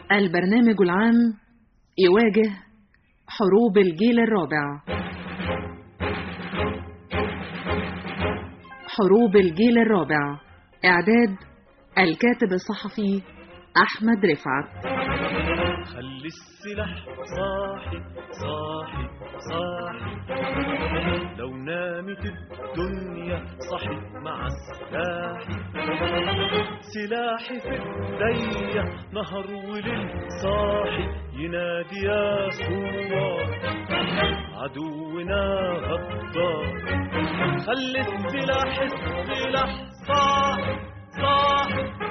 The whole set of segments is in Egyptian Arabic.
البرنامج العام يواجه حروب الجيل الرابع حروب الجيل الرابع إعداد الكاتب الصحفي أحمد رفعت خلي السلاح صاحي صاحي صاحي لو نامت الدنيا صحي مع السلاح سلاحي في ايديا نهر وليل صاحي ينادي يا صوار عدونا غدار خلي السلاح السلاح صاحي صاحي صاحي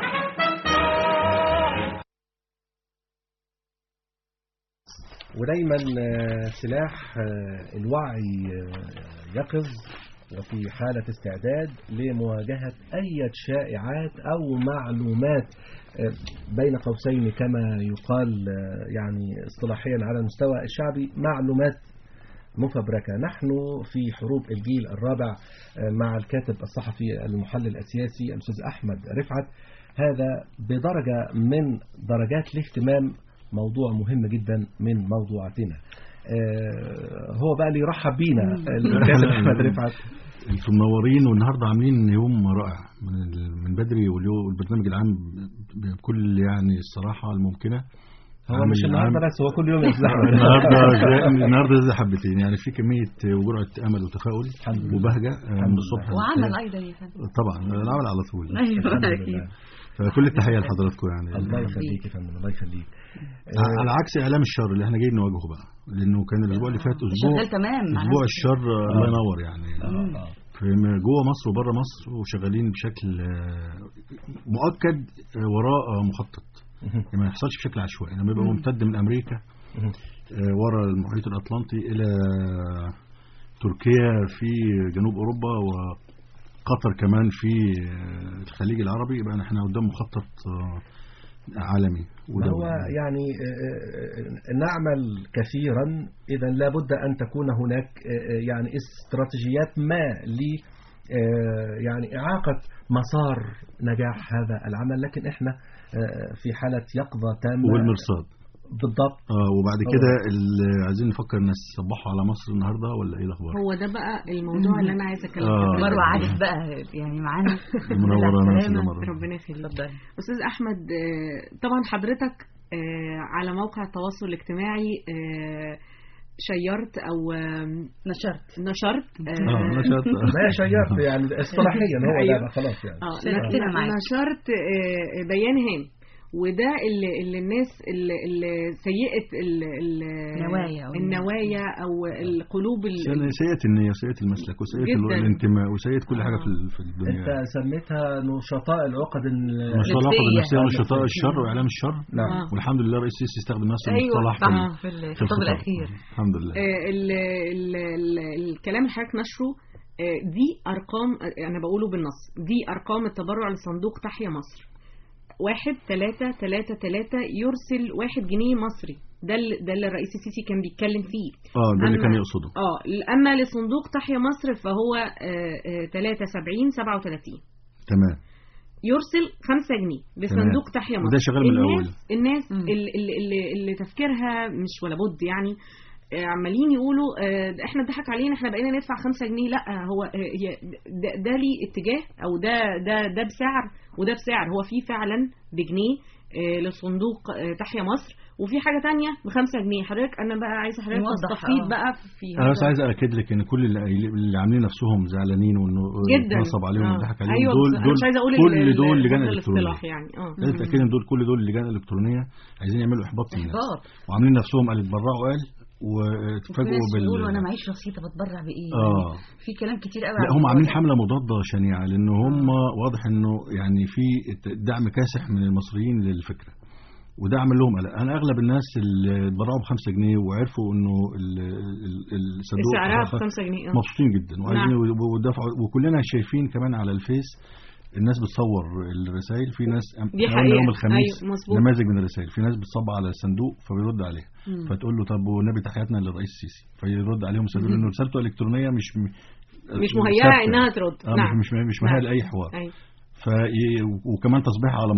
ودايما آه، سلاح آه، الوعي آه، يقظ وفي حالة استعداد لمواجهة أي شائعات أو معلومات آه، بين قوسين كما يقال آه، يعني اصطلاحيا على المستوى الشعبي معلومات مفبركة نحن في حروب الجيل الرابع آه، مع الكاتب الصحفي المحلل السياسي الأستاذ أحمد رفعت هذا بدرجة من درجات الاهتمام موضوع مهم جدا من موضوعاتنا آه، هو بقى اللي يرحب بينا الكاتب أحمد رفعت انتم منورين والنهارده عاملين يوم رائع من ال- من بدري واليوم والبرنامج العام ب- بكل يعني الصراحه الممكنه هو عامل مش النهارده عام- بس هو كل يوم يا أستاذ أحمد النهارده زي- النهارده زي حبتين يعني في كميه وجرعه امل وتفاؤل الحمد لله. وبهجه آه، الحمد من الصبح وعمل ايضا يا فندم طبعا العمل على طول الحمد ايوه لله. اكيد فكل التحيه لحضراتكم يعني الله يخليك يا فندم الله يخليك ع- على عكس اعلام الشر اللي احنا جايين نواجهه بقى لانه كان الاسبوع اللي فات اسبوع شغال تمام مع اسبوع نفسه. الشر آه، الله ينور يعني آه، آه. في م- جوه مصر وبره مصر وشغالين بشكل آه، مؤكد آه، وراء آه، مخطط يعني ما يحصلش بشكل عشوائي لما يبقى ممتد من امريكا آه، ورا المحيط الاطلنطي الى تركيا في جنوب اوروبا وقطر كمان في آه، الخليج العربي يبقى احنا قدام مخطط آه، عالمي ما هو ودولي يعني آه، آه، نعمل كثيرا إذا لابد أن تكون هناك آه، آه، يعني استراتيجيات ما ل آه، يعني إعاقة مسار نجاح هذا العمل لكن إحنا آه، في حالة يقظة تامة والمرصاد بالضبط اه وبعد كده ال- عايزين نفكر الناس يصبحوا على مصر النهارده ولا ايه الاخبار؟ هو ده بقى الموضوع اللي أنا عايزة أتكلم آه. فيه مروه عارف بقى يعني معانا منورانا يا سلامة. أستاذة مروة. ربنا يخليك اتفضل أستاذ أحمد آه، طبعا حضرتك آه، على موقع التواصل الاجتماعي آه، شيرت أو آم، نشرت نشرت اه نشاط ما شيرت يعني اصطلاحيا هو أيوة. ده بقى خلاص يعني اه شاركتنا ن- معاك. نشرت آه، بيان هام وده اللي, اللي الناس اللي, اللي سيئة ال- ال- نوايا أو النوايا او القلوب ال- سيئة سيئة النية سيئة المسلك وسيئة جداً. الانتماء وسيئة كل حاجة في ال- في الدنيا أنت سميتها نشطاء العقد ال- نشاط العقد نفسية. النفسية ونشطاء الشر وإعلام الشر نعم آه. والحمد لله الرئيس السيسي استخدم نفس ايوه المصطلح في ال- صح في في الخطاب الخطاب. الاخير الحمد لله آه، ال ال ال الكلام اللي حضرتك نشره آه، دي ارقام آه، انا بقوله بالنص دي ارقام التبرع لصندوق تحيا مصر واحد تلاتة تلاتة تلاتة يرسل واحد جنيه مصري ده اللي ده اللي الرئيس السيسي كان بيتكلم فيه اه ده اللي أما- كان يقصده اه اما لصندوق تحيا مصر فهو آه، آه، 73 37 تمام يرسل 5 جنيه لصندوق تحيا مصر وده شغال من الأول. الناس الناس مم. اللي, اللي, اللي تفكيرها مش ولا بد يعني آه، عمالين يقولوا آه، ده احنا اتضحك علينا احنا بقينا ندفع 5 جنيه لا هو آه، هي ده, ده ليه اتجاه او ده ده ده بسعر وده بسعر هو في فعلا بجنيه آه، لصندوق آه، تحيا مصر وفي حاجه تانية ب 5 جنيه حضرتك انا بقى عايزه حضرتك نوضح، تستفيض آه. بقى في انا بس هذا. عايز اكد لك ان كل اللي, اللي عاملين نفسهم زعلانين وانه جدا نصب عليهم آه. وضحك عليهم ايوه دول بس انا دول مش عايزه اقول كل ال- دول ال- لجان هذا الكترونيه الاصطلاح يعني اه لازم تتاكد ان دول كل دول لجان الكترونيه عايزين يعملوا احباط للناس احباط وعاملين نفسهم قال اتبرعوا قال وفي واتفاجئوا ناس بال يقولوا انا معيش رصيد اتبرع بايه اه في كلام كتير قوي لا هم عاملين حمله مضاده شنيعه لان هم واضح انه يعني في دعم كاسح من المصريين للفكره وده عمل لهم قلق انا اغلب الناس اللي اتبرعوا ب 5 جنيه وعرفوا انه ال- ال- ال- الصندوق سعرها ب خ- 5 جنيه اه مبسوطين جدا وعايزين ودفعوا وكلنا شايفين كمان على الفيس الناس بتصور الرسائل في ناس دي إحنا قلنا حقيقة. يوم الخميس أيوة، مظبوط. نماذج من الرسائل في ناس بتصب على الصندوق فبيرد عليها مم. فتقول له طب والنبي تحياتنا للرئيس السيسي فيرد عليهم يقول انه رسالته الكترونيه مش م- مش مهيئه ثابتة. انها ترد آه نعم مش مش مش مهيئه نعم. لاي حوار أيوة. ف وكمان تصبيح على مصر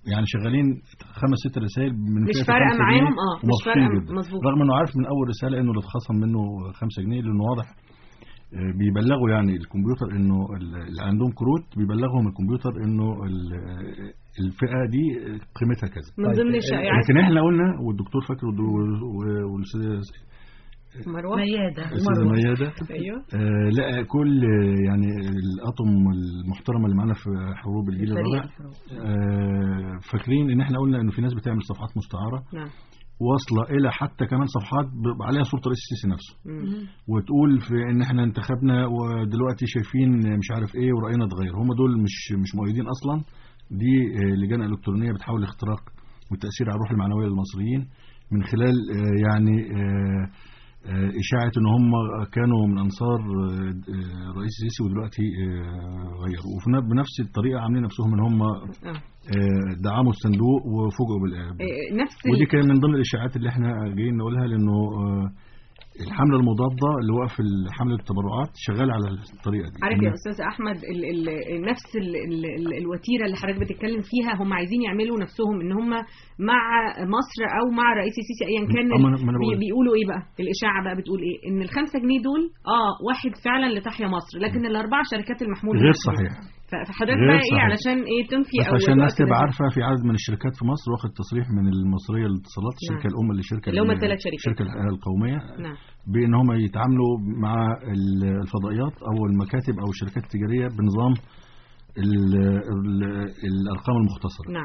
يعني شغالين خمس ست رسائل من مش فئة فارقة خمسة معاهم، جنيه اه، مش ومبسوطين فارقة، جدا. مظبوط. رغم انه عارف من اول رساله انه اللي اتخصم منه 5 جنيه لانه واضح آه، بيبلغوا يعني الكمبيوتر انه ال- اللي عندهم كروت ببلغهم الكمبيوتر انه ال- الفئه دي قيمتها كذا من طيب، ضمن آه، الشائعات لكن احنا قلنا والدكتور فاكر والد- و- والاستاذ مروه ميادة الاستاذه ومروة مياده ايوه آه، لا كل آه، يعني الاطم المحترمه اللي معانا في حروب الجيل فريق الرابع الحروب. آه، فاكرين ان احنا قلنا انه في ناس بتعمل صفحات مستعاره نعم واصله الى حتى كمان صفحات بيبقى عليها صوره رئيس السيسي نفسه مم. وتقول في ان احنا انتخبنا ودلوقتي شايفين مش عارف ايه وراينا اتغير هم دول مش مش مؤيدين اصلا دي آه، لجان الكترونيه بتحاول اختراق والتاثير على الروح المعنويه للمصريين من خلال آه، يعني آه، آه، اشاعه ان هم كانوا من انصار آه، آه، رئيس السيسي ودلوقتي آه، غيروا وفي ن- بنفس الطريقه عاملين نفسهم ان هم آه. آه، دعموا الصندوق وفوجئوا بالإعلام إيه، نفس ودي ال... كان من ضمن الاشاعات اللي احنا جايين نقولها لانه آه، الحمله المضاده اللي وقف حمله التبرعات شغال على الطريقه دي عارف إن- يا استاذ احمد ال ال نفس ال ال ال الوتيره اللي حضرتك بتتكلم فيها هم عايزين يعملوا نفسهم ان هم مع مصر او مع رئيس السيسي ايا كان أما أنا- ما أنا بي- بقول. بيقولوا ايه بقى الاشاعه بقى بتقول ايه ان الخمسة جنيه دول اه واحد فعلا لتحيا مصر لكن الاربع شركات المحمول غير لمصر. صحيح ف- فحضرتك غير بقى ايه صحيح. علشان ايه تنفي بس او عشان الناس تؤكد تبقى إن- عارفه في عدد من الشركات في مصر واخد تصريح من المصريه للاتصالات الشركه نعم. الام للشركه اللي هم ال- الثلاث شركات. الشركه القوميه نعم بان هم يتعاملوا مع ال- الفضائيات او المكاتب او الشركات التجاريه بنظام ال- ال- الارقام المختصره نعم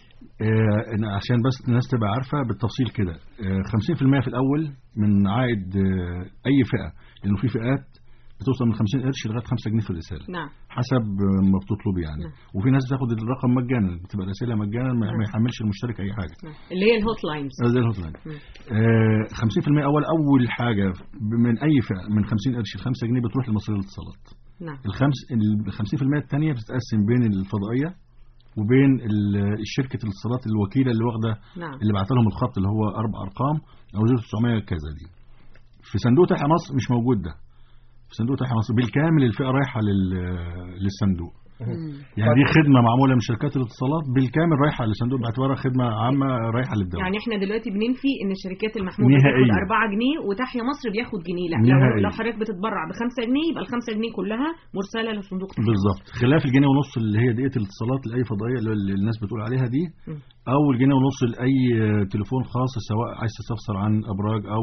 آه، إن عشان بس الناس تبقى عارفة بالتفصيل كده آه، 50% في الأول من عائد آه، أي فئة لأنه في فئات بتوصل من 50 قرش لغاية 5 جنيه في الرسالة نعم حسب آه، ما بتطلب يعني نعم. وفي ناس بتاخد الرقم مجانا بتبقى رسالة مجانا ما نعم. ما يحملش المشترك أي حاجة نعم. اللي هي الهوت لاينز آه، زي الهوت لاين مم. آه، 50% أول أول حاجة من أي فئة من 50 قرش ل 5 جنيه بتروح لمصرية الاتصالات نعم الخمس ال 50% الثانية بتتقسم بين الفضائية وبين ال- الشركة الاتصالات الوكيلة اللي واخدة نعم اللي بعت لهم الخط اللي هو اربع ارقام او 900 كذا دي في صندوق تحيا مصر مش موجود ده في صندوق تحيا مصر بالكامل الفئه رايحه لل- للصندوق يعني دي خدمه معموله من شركات الاتصالات بالكامل رايحه للصندوق باعتبارها خدمه عامه رايحه للدوله يعني احنا دلوقتي بننفي ان الشركات المحموله نهائياً. بتاخد 4 جنيه وتحيا مصر بياخد جنيه لا لو, نهائياً. لو حضرتك بتتبرع ب 5 جنيه يبقى ال 5 جنيه كلها مرسله لصندوق تحيا بالظبط خلاف الجنيه ونص اللي هي دقيقه الاتصالات لاي فضائيه اللي الناس بتقول عليها دي مم. او الجنيه ونص لاي تليفون خاص سواء عايز تستفسر عن ابراج او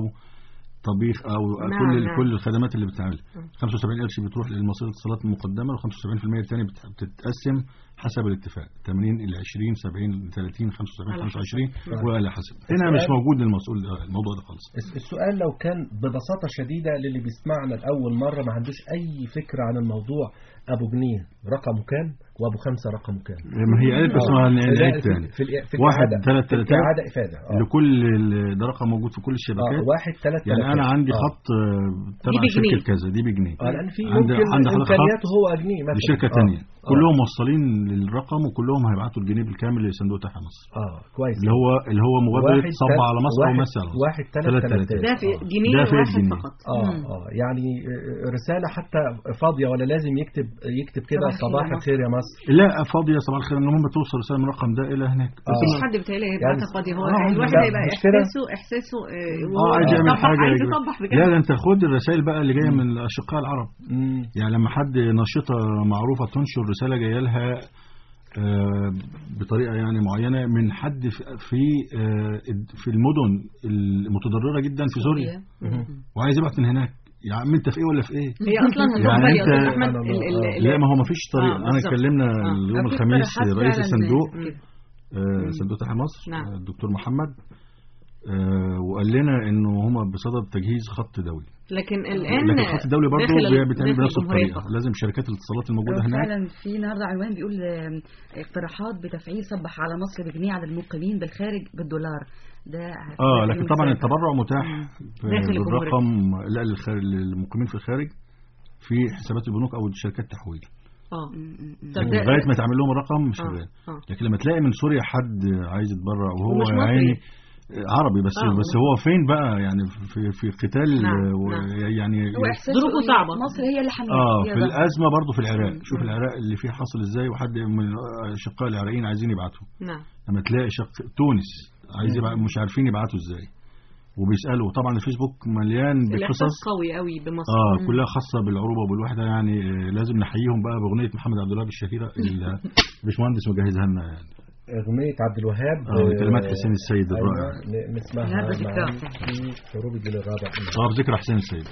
طبيخ او نعم، كل نعم. كل الخدمات اللي بتتعمل مم. 75 قرش بتروح للمصرية الاتصالات المقدمه و75% الثاني بت- بتتقسم حسب الاتفاق 80 الى 20 70 30 75 على حسب. 25 نعم. وعلى حسب هنا السؤال- مش موجود المسؤول الموضوع ده خالص الس- السؤال لو كان ببساطة شديدة للي بيسمعنا لأول مرة ما عندوش أي فكرة عن الموضوع أبو جنيه رقمه كام وأبو خمسة رقمه كام ما هي قالت بس آه. ما لا، نعيد في- تاني في الإ- في واحد الإعادة- ثلاث في ثلاثات الإعادة إفادة آه. لكل ال- ده رقم موجود في كل آه الشبكات واحد ثلاث يعني انا ثلاثات. عندي آه. خط آه، تبع بجنيه. شركه كذا دي بجنيه اه لان في عند- ممكن عند حضرتك امكانياته هو جنيه مثلا لشركه آه. ثانيه آه. كلهم موصلين للرقم وكلهم هيبعتوا الجنيه بالكامل لصندوق تحيا مصر اه كويس اللي هو اللي هو مبادره واحد صب تل- على مصر او واحد- مسي على مصر واحد ثلاث ثلاث ثلاثات ثلاثات. ده في آه. جنيه ده في واحد الجنيه. فقط اه مم. اه يعني آه، رساله حتى فاضيه ولا لازم يكتب يكتب كده صباح الخير صباح يا الخير يا مصر لا فاضيه صباح الخير ان هم توصل رساله من الرقم ده الى هناك بس آه. مفيش أنا- حد بيتهيألي يعني- هيبقى فاضي هو آه، الواحد لا، هيبقى مش كده. احساسه احساسه آه، اه وهو عايز يعمل بيصبح- حاجه عايز يجيب- يصبح بجد لا ده انت خد الرسائل بقى اللي جايه من الاشقاء العرب مم. يعني لما حد نشطه معروفه تنشر رساله جايه لها آه، بطريقه يعني معينه من حد في في آه، في المدن المتضرره جدا في سوريا مم. وعايز يبعت من هناك يا عم انت في ايه ولا في ايه؟ هي اصلا يعني هتقبل يا أنت- استاذ احمد أنا- ال- ال- ال- لا ما هو ما فيش طريقه آه، انا بالظبط. كلمنا آه. اليوم في الخميس اقتراحات رئيس فعلاً الصندوق كده. آه، صندوق تحيا مصر نعم. آه، الدكتور محمد آه، وقال لنا انه هم بصدد تجهيز خط دولي لكن الان لكن الخط الدولي برضه داخل ال- بيتعمل داخل بنفس الجمهورية الطريقه فقط. لازم شركات الاتصالات الموجوده هو هناك فعلا في النهارده عنوان بيقول آم، اقتراحات بتفعيل صبح على مصر بجنيه على المقيمين بالخارج بالدولار ده اه ده لكن من طبعا ساعتها. التبرع متاح داخل الجمهورية. بالرقم لا للخارج- للمقيمين في الخارج في حسابات البنوك او شركات تحويل اه م- م- م. طب ده- لغايه ما تعمل لهم الرقم آه، شغال آه. لكن لما تلاقي من سوريا حد عايز يتبرع وهو ومش يا مصري. عيني عربي بس آه. بس هو فين بقى يعني في في قتال نعم، آه، و- نعم. يعني هو احساس ظروفه إن صعبة. مصر هي اللي حملت اه هي في ضغط. الازمه برضه في العراق شوف العراق اللي فيه حصل ازاي وحد من الاشقاء العراقيين عايزين يبعتوا نعم لما تلاقي شق تونس عايز يبعت مش عارفين يبعتوا ازاي وبيسالوا طبعا الفيسبوك مليان الاحساس بقصص قوي قوي بمصر اه كلها خاصه بالعروبه وبالوحده يعني آه، لازم نحييهم بقى باغنيه محمد عبد الوهاب الشهيره اللي الباشمهندس مجهزها لنا يعني أغنية عبد الوهاب آه، كلمات حسين السيد أيوة، الرائع ن- نسمعها النهاردة ذكرى. معاً في حروب الجيل الرابع اه بذكر حسين السيد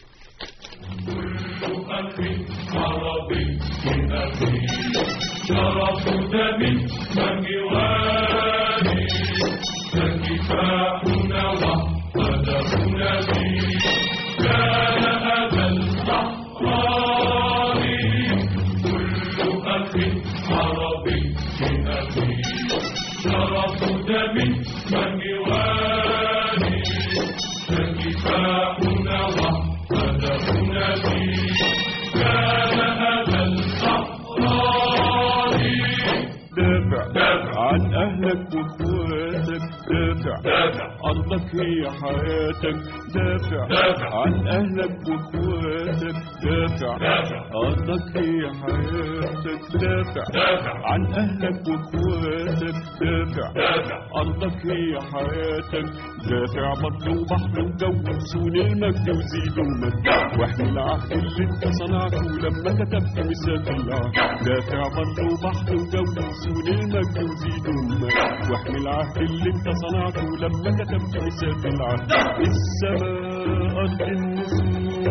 دافع دافع عن اهلك واخواتك دافع دافع ارضك هي حياتك دافع دافع عن اهلك واخواتك دافع دافع ارضك هي حياتك دافع دافع عن اهلك واخواتك دافع دافع ارضك هي حياتك دافع بطل وبحر وجو سون المجد وزيد المجد واحمي العهد اللي انت صنعته لما كتبت مسات العهد دافع بطل وبحر وجو سون المجد وزيد المجد واحمي العهد اللي انت صنعته لما كتبت مسات العهد السماء ارض النسور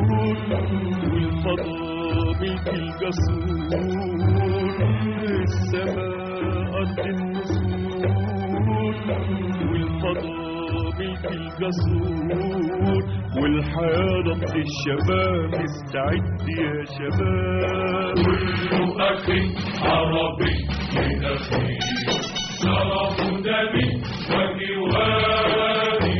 والفضاء ملك الجسور السماء ارض النسور والفضاء ملك الجسور والحياة ضبط الشباب استعد يا شباب كل أخي عربي من أخي شرف دمي وجواري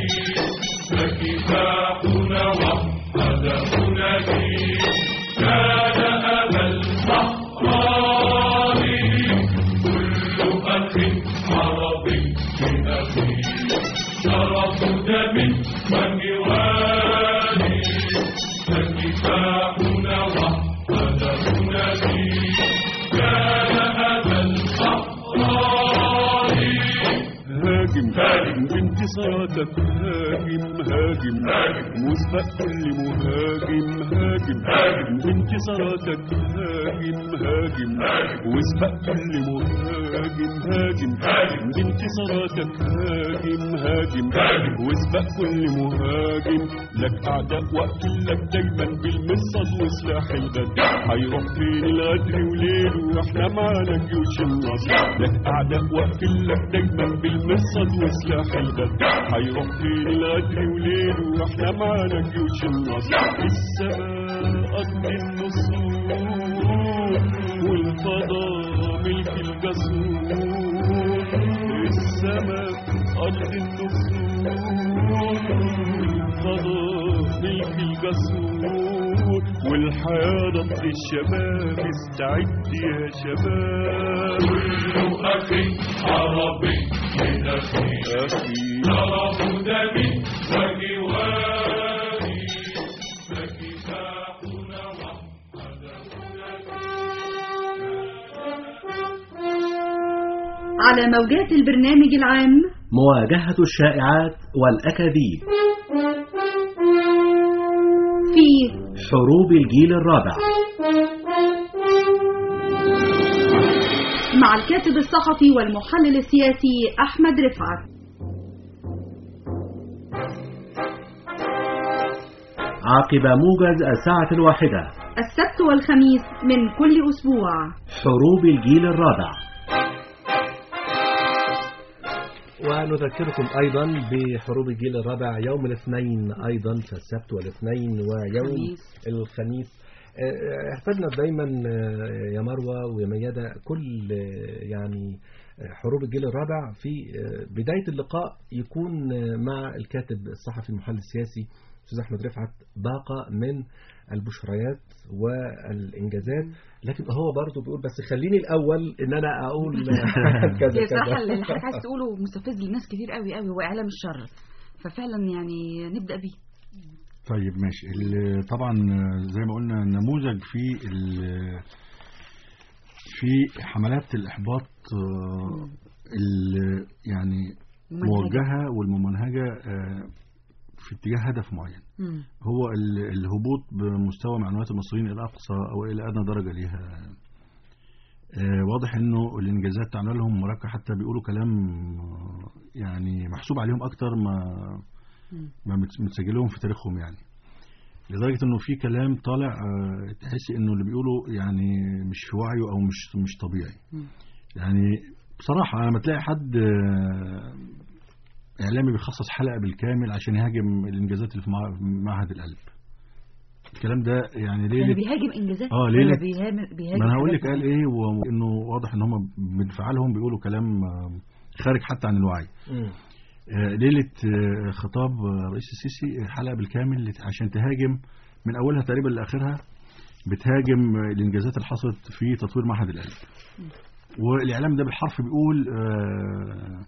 فكفاحنا وهدفنا دين كان أبا الصحراء كل أخ عربي من أخي شرف دمي وجواري فكفاحنا وهدفنا دين كان أبا الصحراء هاجم هاجم بانتصاراتك هاجم هاجم هاجم واسبق كل مهاجم هاجم هاجم بانتصاراتك هاجم هاجم هاجم واسبق كل مهاجم هاجم هاجم بانتصاراتك هاجم هاجم هاجم واسبق كل مهاجم لك اعداء واقفين لك دايما بالمصد وسلاح الغد هيروح فين الغدر وليله واحنا معانا جيوش النصر لك اعداء واقفين لك دايما بالمصد وسلاح الغد هيروح فين الغدر وليله واحنا معانا جيوش النصر السماء ارض النصور والفضاء ملك الجسور السماء ارض النصور والفضاء ملك الجسور والحياة ضبط الشباب استعد يا شباب كل أخي عربي من أخي أخي شرف دمي وجواري فكفاحنا على موجات البرنامج العام مواجهة الشائعات والأكاذيب في حروب الجيل الرابع مع الكاتب الصحفي والمحلل السياسي أحمد رفعت عقب موجز الساعة الواحدة السبت والخميس من كل أسبوع حروب الجيل الرابع ونذكركم أيضا بحروب الجيل الرابع يوم الاثنين أيضا فالسبت والاثنين ويوم الخميس. الخميس آه، احتاجنا دايما آه، يا مروة ويا ميادة كل آه، يعني آه، حروب الجيل الرابع في آه، بداية اللقاء يكون آه، مع الكاتب الصحفي المحلل السياسي استاذ احمد رفعت باقه من البشريات والانجازات لكن هو برضه بيقول بس خليني الاول ان انا اقول كذا هي صراحة كذا اللي حضرتك عايز تقوله مستفز لناس كتير قوي قوي هو إعلام الشر ففعلا يعني نبدأ بيه طيب ماشي ال- طبعا زي ما قلنا نموذج في ال- في حملات الإحباط آه، ال- يعني ممنهجة. موجهة والممنهجة آه، في اتجاه هدف معين مم. هو ال- الهبوط بمستوى معنويات المصريين إلى أقصى أو إلى أدنى درجة ليها آه، واضح انه الانجازات تعمل لهم مركه حتى بيقولوا كلام آه، يعني محسوب عليهم اكتر ما مم. ما مت- متسجل لهم في تاريخهم يعني لدرجه انه في كلام طالع آه، تحس انه اللي بيقوله يعني مش في وعيه او مش مش طبيعي مم. يعني بصراحه لما تلاقي حد آه، اعلامي بيخصص حلقه بالكامل عشان يهاجم الانجازات اللي في مع- معهد القلب الكلام ده يعني يعني ليه بيهاجم إنجازات آه، ولا ليلة- بيهاجم بيهاجم ما انا هقول حاجات لك قال ايه وانه واضح ان هم بانفعالهم بيقولوا كلام آه، خارج حتى عن الوعي مم. آه، ليله آه، خطاب آه، رئيس السيسي حلقه بالكامل عشان تهاجم من اولها تقريبا لاخرها بتهاجم آه، الانجازات اللي حصلت في تطوير معهد القلب والاعلام ده بالحرف بيقول آه،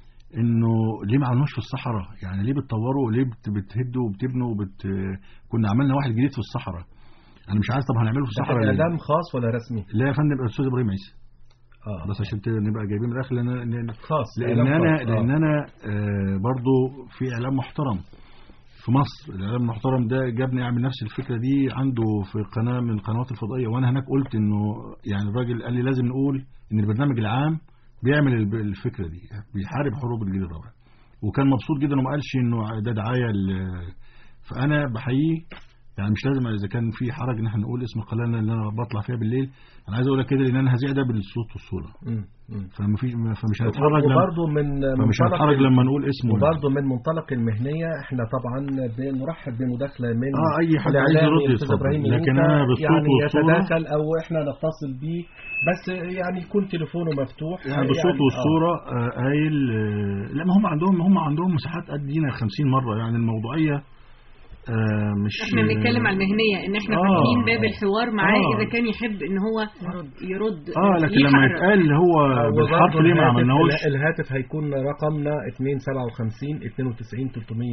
انه ليه ما عملناش في الصحراء يعني ليه بتطوروا ليه بت- بتهدوا وبتبنوا وبت... كنا عملنا واحد جديد في الصحراء انا مش عارف طب هنعمله في ده الصحراء ليه؟ اعلام خاص ولا رسمي؟ لا يا فندم الاستاذ ابراهيم عيسى اه بس عشان ت- نبقى جايبين من الاخر لان لان خاص لان إعلام انا خاص. لان آه. انا آه، برضو في اعلام محترم في مصر الاعلام المحترم ده جابني اعمل نفس الفكره دي عنده في قناه من القنوات الفضائيه وانا هناك قلت انه يعني الراجل قال لي لازم نقول ان البرنامج العام بيعمل الب- الفكره دي بيحارب حروب الجيل الرابع وكان مبسوط جدا وما قالش انه ده دعايه ل- فانا بحييه يعني مش لازم اذا كان في حرج ان احنا نقول اسم القناه اللي انا بطلع فيها بالليل انا عايز اقول لك كده لان انا هذيع ده بالصوت والصوره مم. مم. فما في فمش هنتحرج لما وبرضه من فمش منطلق هنتحرج لما نقول اسمه وبرضه من منطلق المهنية احنا طبعا بنرحب بمداخلة من اه اي حد عايز الإعلامي يرد الأستاذ يتفضل إبراهيم لكن ينفع انا بالصوت يعني والصوره يتداخل أو احنا نتصل بيه بس يعني يكون تليفونه مفتوح يعني بالصوت آه. والصوره آه، قايل آه، لا ما هم عندهم هم عندهم مساحات قدينا 50 مره يعني الموضوعيه آه، مش احنا بنتكلم عن المهنيه ان احنا آه. فاتحين باب الحوار معاه آه. اذا كان يحب ان هو يرد اه لكن لما يحرر. يتقال هو بالحرف وبرضه ليه ما الهاتف- عملناهوش الهاتف هيكون رقمنا 257 92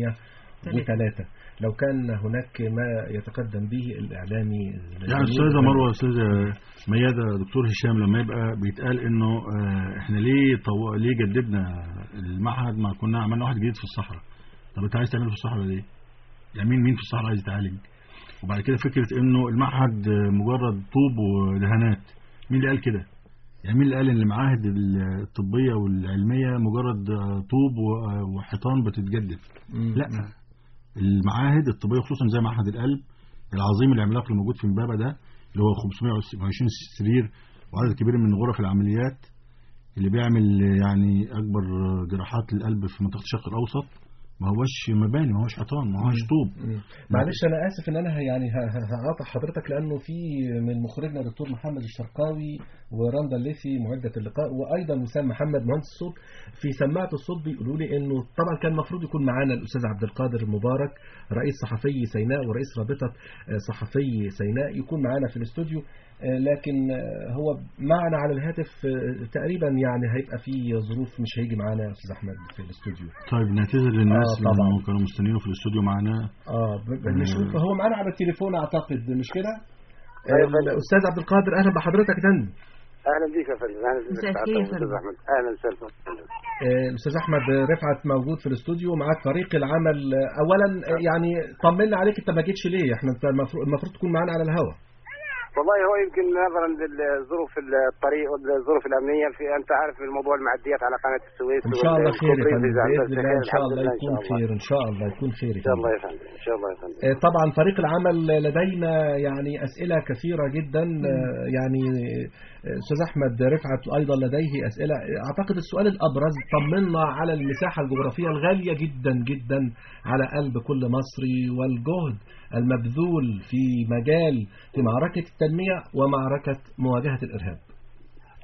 303 لو كان هناك ما يتقدم به الإعلامي يعني استاذه مروه استاذه ميادة دكتور هشام لما يبقى بيتقال انه آه، احنا ليه طو... ليه جددنا المعهد ما كنا عملنا واحد جديد في الصحراء طب انت عايز تعمله في الصحراء ليه؟ يعني مين مين في الصحراء عايز يتعالج؟ وبعد كده فكره انه المعهد آه، مجرد طوب ودهانات مين اللي قال كده؟ يعني مين اللي قال ان المعاهد الطبيه والعلميه مجرد آه، طوب و- وحيطان بتتجدد؟ مم. لا المعاهد الطبيه خصوصا زي معهد القلب العظيم العملاق اللي موجود في امبابه ده اللي هو 520 سرير وعدد كبير من غرف العمليات اللي بيعمل يعني اكبر جراحات للقلب في منطقه الشرق الاوسط ما هوش مباني ما هوش حيطان ما هوش طوب مم. معلش انا اسف ان انا ه- يعني ه- ه- هقاطع حضرتك لانه في من مخرجنا دكتور محمد الشرقاوي ورندا الليثي معده اللقاء وايضا وسام محمد مهندس الصوت في سماعه الصوت بيقولوا لي انه طبعا كان المفروض يكون معانا الاستاذ عبد القادر مبارك رئيس صحفي سيناء ورئيس رابطه آه، صحفي سيناء يكون معانا في الاستوديو آه، لكن آه، هو معنا على الهاتف آه، تقريبا يعني هيبقى في ظروف مش هيجي معانا يا استاذ احمد في الاستوديو طيب نعتذر للناس آه، طبعاً. لانه كانوا مستنيينه في الاستوديو معانا اه ب- ب- نشوف هو معانا على التليفون اعتقد مش كده؟ أيوة آه، فندم. الاستاذ عبد القادر اهلا بحضرتك يا فندم اهلا بيك يا فندم اهلا بيك مساء سعادتك الخير يا أستاذ فندم. احمد اهلا وسهلا فندم. آه، الاستاذ احمد رفعت موجود في الاستوديو معاك فريق العمل آه، اولا آه، يعني طمنا عليك انت ما جيتش ليه احنا انت المفروض المفروض تكون معانا على الهواء والله هو يمكن نظرا للظروف الطريق والظروف الامنيه في انت عارف الموضوع المعديات على قناه السويس ان شاء الله خير يا والكوبري فندم في زعزعة باذن الله ان شاء الحمد الله لله، يكون خير ان شاء الله يكون خير ان يا شاء فندم الله يا فندم ان شاء الله يا فندم آه، طبعا فريق العمل لدينا يعني أسئلة كثيرة جدا آه، يعني آه، أستاذ أحمد رفعت أيضا لديه أسئلة أعتقد السؤال الأبرز طمنا على المساحة الجغرافية الغالية جدا جدا على قلب كل مصري والجهد المبذول في مجال في معركة التنمية ومعركة مواجهة الإرهاب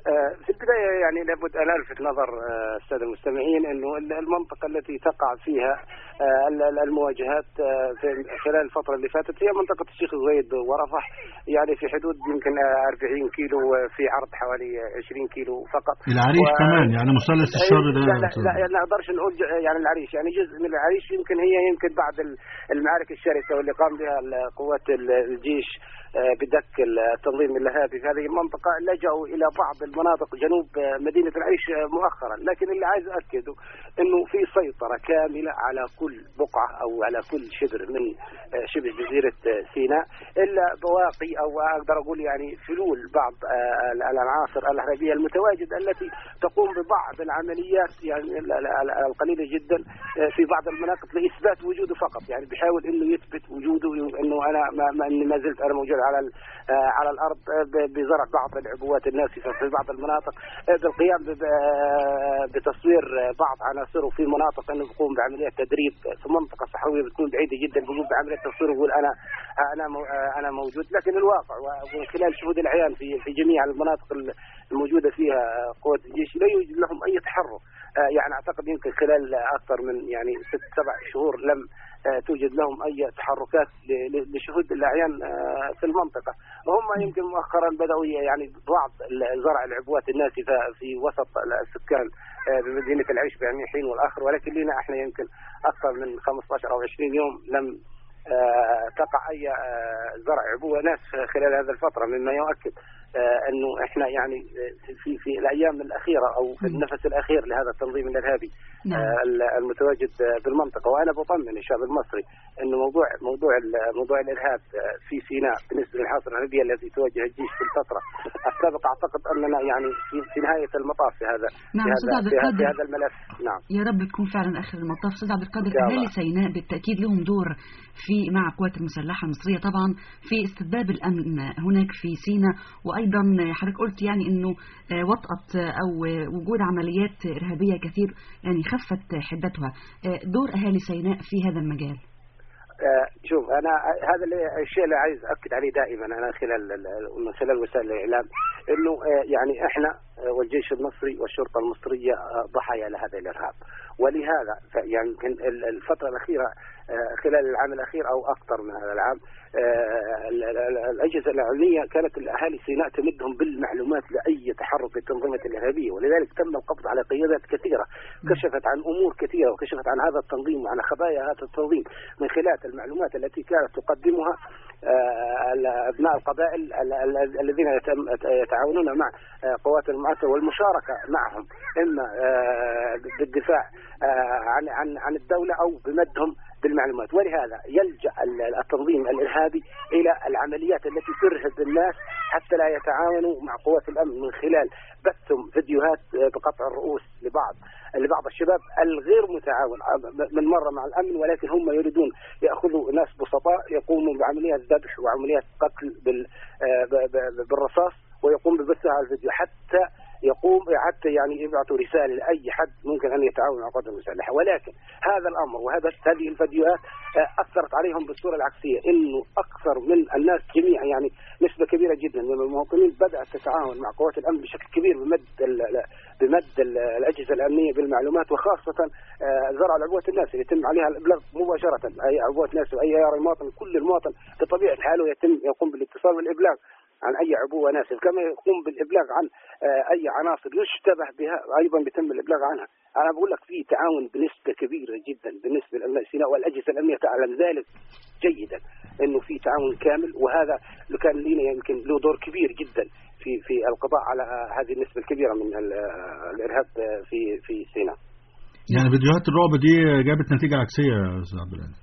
آه، في البداية يعني لابد أن ألفت نظر آه، السادة المستمعين أنه ال- المنطقة التي تقع فيها آه، ال- ال- المواجهات آه، في خلال الفترة اللي فاتت هي منطقة الشيخ زويد ورفح يعني في حدود يمكن آه، 40 كيلو آه، في عرض حوالي 20 كيلو فقط العريش و- كمان يعني مثلث الشر ده لا لا, لا, لا نقدرش نقول ج- يعني العريش يعني جزء من العريش يمكن هي يمكن بعد ال- المعارك الشرسه واللي قام بها ال- قوات ال- الجيش آه، بدك التنظيم الارهابي في هذه المنطقه لجأوا الى بعض المناطق جنوب آه، مدينه العريش آه، مؤخرا لكن اللي عايز اكده انه في سيطره كامله على كل بقعه او على كل شبر من آه، شبه جزيره آه، سيناء الا بواقي او اقدر اقول يعني فلول بعض آه، ال- العناصر الارهابيه المتواجده التي تقوم ببعض العمليات يعني ال- ال- ال- القليله جدا آه، في بعض المناطق لاثبات وجوده فقط يعني بيحاول انه يثبت وجوده انه انا ما, ما اني ما زلت انا موجود على ال- آه، على الارض آه، ب- بزرع بعض العبوات الناسفه في بعض المناطق آه، بالقيام ب- ب- بتصوير آه، بعض عناصره في مناطق انه بيقوم بعمليات تدريب في منطقه صحراويه بتكون بعيده جدا بيقوم بعمليه تصوير ويقول انا انا مو- آه، انا موجود لكن الواقع ومن خلال شهود العيان في في جميع المناطق الموجوده فيها آه، قوات الجيش لا يوجد لهم اي تحرك آه، يعني اعتقد يمكن خلال اكثر من يعني ست سبع شهور لم آه، توجد لهم اي تحركات ل- ل- لشهود الاعيان آه، في المنطقه هم يمكن مؤخرا بداوا يعني بعض ال- زرع العبوات الناسفه في وسط السكان آه، بمدينه العيش يعني حين والاخر ولكن لنا احنا يمكن اكثر من 15 او 20 يوم لم آه، تقع اي آه، زرع عبوه ناسفه خلال هذه الفتره مما يؤكد آه، انه احنا يعني آه، في في الايام الاخيره او في النفس الاخير لهذا التنظيم الارهابي نعم. آه، ال- المتواجد آه، بالمنطقه وانا بطمن الشعب المصري انه موضوع موضوع ال- موضوع الارهاب آه، في سيناء بالنسبه للحاصر الارهابيه التي تواجه الجيش في الفتره السابقه اعتقد اننا يعني في, في نهايه المطاف في هذا نعم، في أستاذ هذا عبد في, هذا- القادر. في هذا الملف نعم يا رب تكون فعلا اخر المطاف استاذ عبد القادر إن شاء الله. اهالي سيناء بالتاكيد لهم دور في مع القوات المسلحه المصريه طبعا في استتباب الامن هناك في سيناء وايضا حضرتك قلت يعني انه آه، وطأة او آه، وجود عمليات ارهابيه كثير يعني خفت حدتها آه، دور اهالي سيناء في هذا المجال آه، شوف انا هذا اللي الشيء اللي عايز اكد عليه دائما انا خلال ال- من خلال وسائل الاعلام انه آه، يعني احنا آه، والجيش المصري والشرطه المصريه آه، ضحايا لهذا الارهاب ولهذا ف- يعني يمكن ال- الفتره الاخيره آه، خلال العام الاخير او اكثر من هذا العام آه، ال- ال- ال- الاجهزه الاعلاميه كانت الاهالي سيناء تمدهم بالمعلومات لاي تحرك للتنظيمات الارهابيه ولذلك تم القبض على قيادات كثيره كشفت عن امور كثيره وكشفت عن هذا التنظيم وعن خبايا هذا التنظيم من خلال المعلومات التي كانت تقدمها آه، ال- ابناء القبائل ال- ال- الذين يتم- يتعاونون مع آه، قوات المعسكر والمشاركه معهم اما آه، بالدفاع آه، عن عن عن الدوله او بمدهم بالمعلومات ولهذا يلجا ال- التنظيم الارهابي الى العمليات التي ترهب الناس حتى لا يتعاونوا مع قوات الامن من خلال بثهم فيديوهات آه، بقطع الرؤوس لبعض لبعض الشباب الغير متعاون آه، من مره مع الامن ولكن هم يريدون ياخذوا ناس بسطاء يقوموا بعمليات ذبح وعمليات قتل بال- آه، ب- ب- بالرصاص ويقوم ببثها على الفيديو حتى يقوم حتى يعني يبعثوا رساله لاي حد ممكن ان يتعاون مع القوات المسلحه ولكن هذا الامر وهذا هذه الفيديوهات آه، اثرت عليهم بالصوره العكسيه انه اكثر من الناس جميعا يعني نسبه كبيره جدا من المواطنين بدات تتعاون مع قوات الامن بشكل كبير بمد ال- ال- بمد ال- الاجهزه الامنيه بالمعلومات وخاصه آه، زرع العبوات الناس يتم عليها الابلاغ مباشره اي عبوات ناس واي مواطن كل المواطن بطبيعه حاله يتم يقوم بالاتصال والابلاغ عن اي عبوه ناسف كما يقوم بالابلاغ عن آه، اي عناصر يشتبه بها ايضا بيتم الابلاغ عنها انا بقول لك في تعاون بنسبه كبيره جدا بالنسبه لابناء سيناء والاجهزه الامنيه تعلم ذلك جيدا انه في تعاون كامل وهذا اللي كان لنا يمكن له دور كبير جدا في في القضاء على آه، هذه النسبه الكبيره من ال- آه، الارهاب آه، في في سيناء يعني فيديوهات الرعب دي جابت نتيجه عكسيه يا استاذ عبد العزيز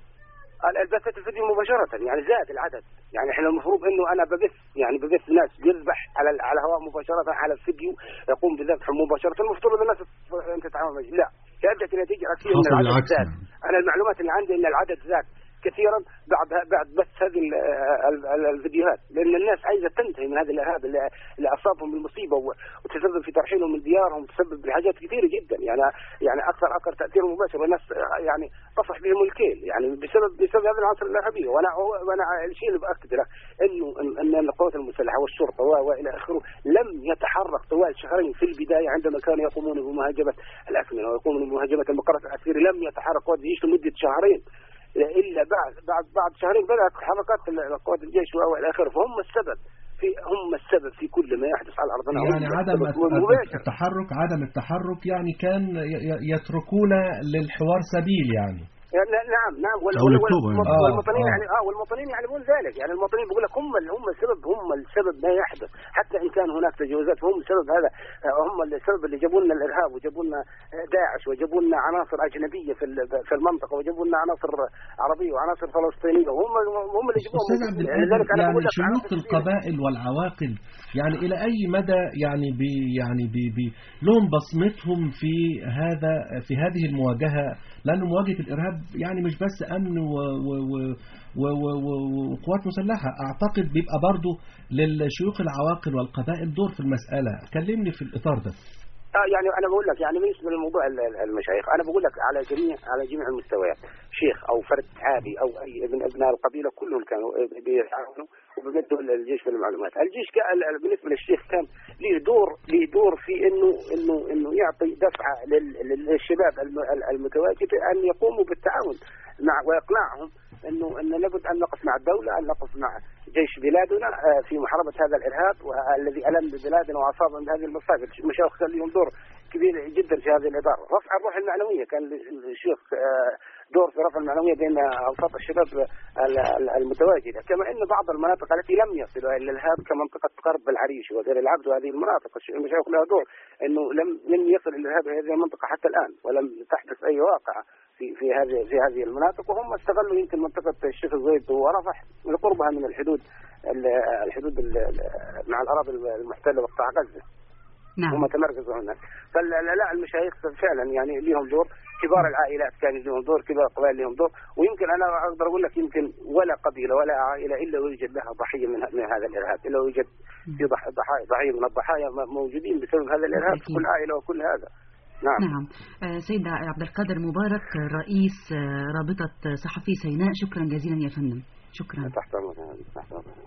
البثت الفيديو مباشرة يعني زاد العدد يعني احنا المفروض انه انا ببث يعني ببث ناس بيذبح على على الهواء مباشرة على الفيديو يقوم بذبحه مباشرة المفترض الناس انت تتعامل معه لا كانت النتيجة عكسية ان حصل العدد العكس زاد يعني. انا المعلومات اللي عندي ان العدد زاد كثيرا بعد بعد بث هذه ال- ال- ال- الفيديوهات لان الناس عايزه تنتهي من هذا الارهاب اللي اللي اصابهم بالمصيبه و- وتسبب في ترحيلهم من ديارهم وتسبب بحاجات كثيره جدا يعني يعني اكثر اكثر تاثير مباشر والناس يعني طفح بهم الكيل يعني بسبب بسبب هذه العناصر الارهابيه وانا وانا الشيء اللي باكد له انه ان ان القوات المسلحه والشرطه و- والى اخره لم يتحرك طوال شهرين في البدايه عندما كانوا يقومون بمهاجمه الاكمنه ويقومون بمهاجمه المقرات العسكريه لم يتحرك قوات الجيش لمده شهرين الا بعد بعد بعد شهرين بدات حركات ال- قوات الجيش والى اخره فهم السبب في هم السبب في كل ما يحدث على ارضنا يعني هم عدم السبب المباشر التحرك عدم التحرك يعني كان ي- ي- يتركون للحوار سبيل يعني يعني نعم نعم وال- أو وال- الأكتوبر يعني. وال- آه، والمواطنين آه. يعني اه والمواطنين يعلمون ذلك يعني المواطنين بيقول لك هم ال- هم السبب هم السبب ما يحدث حتى ان كان هناك تجاوزات هم السبب هذا آه، هم السبب اللي جابوا لنا الارهاب وجابوا لنا آه، داعش وجابوا لنا عناصر اجنبيه في ال- في المنطقه وجابوا لنا عناصر عربيه وعناصر فلسطينيه وهم هم اللي جابوهم أستاذ عبد يعني لذلك القادر انا يعني بقول لك شيوخ عناصر كثيرة. القبائل والعواقل يعني إلى أي مدى يعني بي يعني بي بي لهم بصمتهم في هذا في هذه المواجهة لأن مواجهة الإرهاب يعني مش بس أمن و و و و و و وقوات مسلحة أعتقد بيبقى برضه للشيوخ العواقل والقبائل دور في المسألة كلمني في الإطار ده اه يعني انا بقول لك يعني بالنسبه لموضوع ال- ال- المشايخ انا بقول لك على جميع على جميع المستويات شيخ او فرد عادي او اي من ابناء القبيله كلهم كانوا بيتعاونوا وبيمدوا الجيش في المعلومات، الجيش كان ال- بالنسبه للشيخ كان له دور له دور في انه انه انه يعطي دفعه لل- لل- للشباب الم- ال- المتواجد ان يقوموا بالتعاون مع واقناعهم انه انه لابد ان نقف مع الدوله، ان نقف مع جيش بلادنا آه، في محاربه هذا الارهاب والذي الم ببلادنا واصابنا بهذه المصائب، المشايخ كان لهم دور كبير جدا في هذه الاداره، رفع الروح المعنويه كان للشيوخ آه، دور في رفع المعنويه بين اوساط الشباب ال- ال- المتواجده، كما ان بعض المناطق التي لم يصلوا الى الارهاب كمنطقه غرب العريش وغير العبد وهذه المناطق الش- المشايخ لها دور انه لم لم يصل الارهاب الى هذه المنطقه حتى الان ولم تحدث اي واقعه في في هذه في هذه المناطق وهم استغلوا يمكن منطقه الشيخ زويد ورفح لقربها من الحدود ال- الحدود ال- ال- مع الاراضي المحتله وقطاع غزه نعم هم تمركزوا هناك فلا لا المشايخ فعلا يعني لهم دور كبار العائلات كان لهم دور كبار القبائل لهم دور ويمكن انا اقدر اقول لك يمكن ولا قبيله ولا عائله الا ويوجد لها ضحيه من, من هذا الارهاب الا ويوجد في ضح- ضحايا ضحيه من الضحايا م- موجودين بسبب هذا الارهاب في بالتأكيد. كل عائله وكل هذا نعم, نعم آه، سيد عبد القادر مبارك رئيس آه، رابطة صحفي سيناء شكرا جزيلا يا فندم شكرا تحت امرك تحت امرك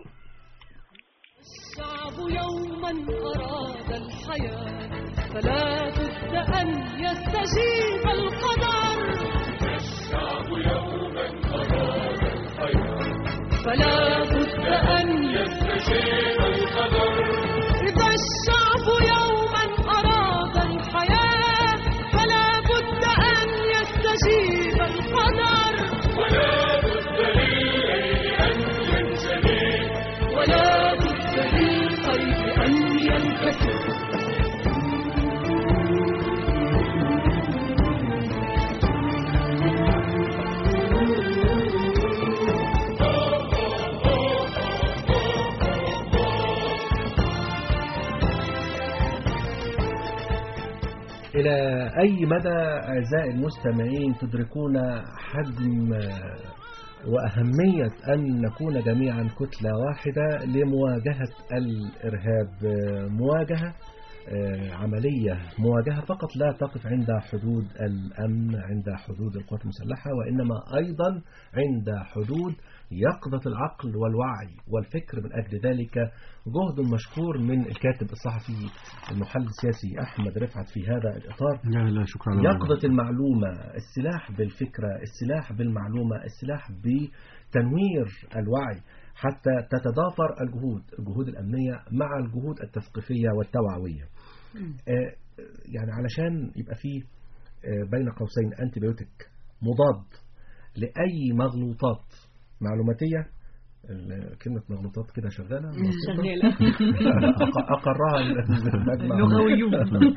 الشعب يوما أراد الحياة فلا بد أن يستجيب القدر الشعب يوما أراد الحياة فلا بد أن يستجيب القدر إذا الشعب يوما أراد الحياة فلا بد أن يستجيب القدر ولا بد للليل أن ينجلي ولا بد للقلب أن ينكسر إلى أي مدى أعزائي المستمعين تدركون حجم وأهمية أن نكون جميعا كتلة واحدة لمواجهة الإرهاب مواجهة آه، عملية مواجهة فقط لا تقف عند حدود الأمن عند حدود القوات المسلحة وإنما أيضا عند حدود يقظة العقل والوعي والفكر من أجل ذلك جهد مشكور من الكاتب الصحفي المحلل السياسي أحمد رفعت في هذا الإطار لا لا شكرا على يقظة المعلومة السلاح بالفكرة السلاح بالمعلومة السلاح بتنوير الوعي حتى تتضافر الجهود الجهود الأمنية مع الجهود التثقيفية والتوعوية آه، يعني علشان يبقى فيه آه، بين قوسين أنتيبيوتيك مضاد لأي مغلوطات معلوماتية ال- كلمة مغلوطات كده شغالة شغالة أق- أقرها المجمع لغويون.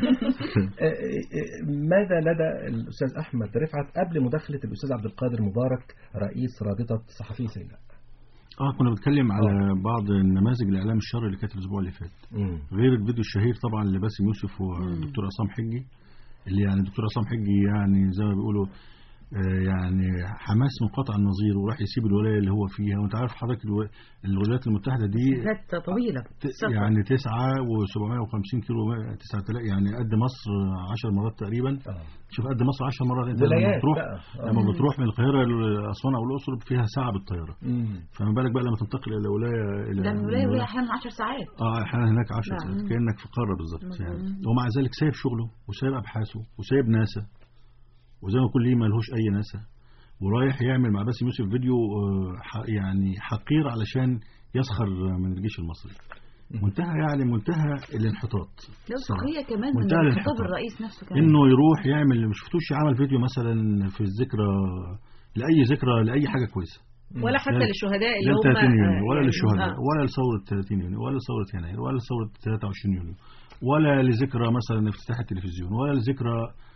ماذا لدى الأستاذ أحمد رفعت قبل مداخلة الأستاذ عبد القادر مبارك رئيس رابطة صحفي سيناء اه كنا بنتكلم على بعض النماذج الاعلام الشرعي اللي كانت الاسبوع اللي فات مم. غير الفيديو الشهير طبعا لباسم يوسف والدكتور عصام حجي اللي يعني الدكتور عصام حجي يعني زي ما بيقولوا آه، يعني حماس منقطع النظير وراح يسيب الولايه اللي هو فيها وانت عارف حضرتك الو- الولايات المتحده دي ذات طويلة ت- سفر. يعني 9 و750 كيلو 9000 يعني قد مصر 10 مرات تقريبا آه. شوف قد مصر 10 مرات انت لما ولايات بتروح بقى. آه. لما بتروح من القاهره لاسوان او الاقصر فيها ساعه بالطياره مم. فما بالك بقى لما تنتقل الى ولايه الى ده من ولاية ولاية أحيانا 10 ساعات اه احيانا هناك 10 نعم. ساعات كانك في قاره بالظبط يعني ومع ذلك سايب شغله وسايب ابحاثه وسايب ناسا وزي ما يكون ليه ملهوش اي ناسا ورايح يعمل مع باسم يوسف فيديو آه، ح- يعني حقير علشان يسخر من الجيش المصري منتهى يعني منتهى الانحطاط لو الصراحة. سخرية كمان من منتهى خطاب الانحطاط. الرئيس نفسه كمان انه يروح يعمل مش شفتوش عمل فيديو مثلا في الذكرى لاي ذكرى لاي حاجه كويسه ولا حتى لا- للشهداء اللي لا هم 30 يونيو آه، ولا يعني- للشهداء آه. ولا لثورة 30 يونيو ولا لثورة يناير ولا لثورة 23 يونيو ولا لذكرى مثلا افتتاح التلفزيون ولا لذكرى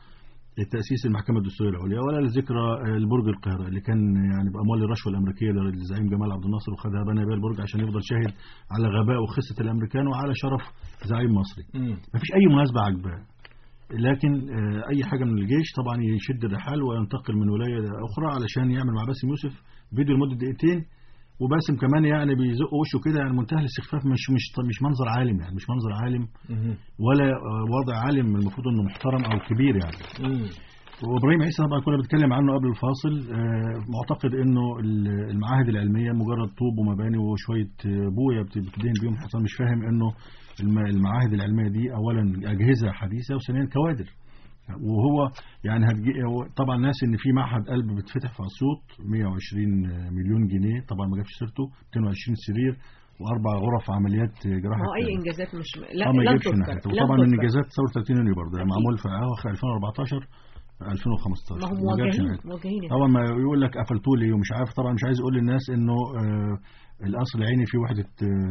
تأسيس المحكمة الدستورية العليا ولا لذكرى البرج القاهرة اللي كان يعني بأموال الرشوة الأمريكية للزعيم جمال عبد الناصر وخدها بنى بيها البرج عشان يفضل شاهد على غباء وخسة الأمريكان وعلى شرف زعيم مصري مم. مفيش أي مناسبة عجباه لكن آه، أي حاجة من الجيش طبعا يشد الرحال وينتقل من ولاية لأخرى علشان يعمل مع باسم يوسف فيديو لمدة دقيقتين وباسم كمان يعني بيزق وشه كده يعني منتهى الاستخفاف مش مش مش منظر عالم يعني مش منظر عالم مم. ولا آه، وضع عالم المفروض انه محترم او كبير يعني مم. وابراهيم عيسى طبعا كنا بنتكلم عنه قبل الفاصل آه، معتقد انه ال- المعاهد العلميه مجرد طوب ومباني وشويه آه، بويه بت- بتدهن بيهم حصان مش فاهم انه الم- المعاهد العلميه دي اولا اجهزه حديثه وثانيا كوادر وهو يعني هتجي هو طبعا ناس ان في معهد قلب بيتفتح في اسيوط 120 مليون جنيه طبعا ما جابش سيرته 220 سرير واربع غرف عمليات جراحه ما هو اي كلى. انجازات مش لا اه ما لن يجيبش تذكر ناحيته لن وطبعا من تذكر. انجازات ثوره 30 يونيو برضه يعني معمول في اواخر 2014 2015 ما هم ما جابش موجهين ناحيته. موجهين يا طبعا ما يقول لك قفلتوا لي ومش عارف طبعا مش عايز اقول للناس انه آه القصر العيني فيه وحده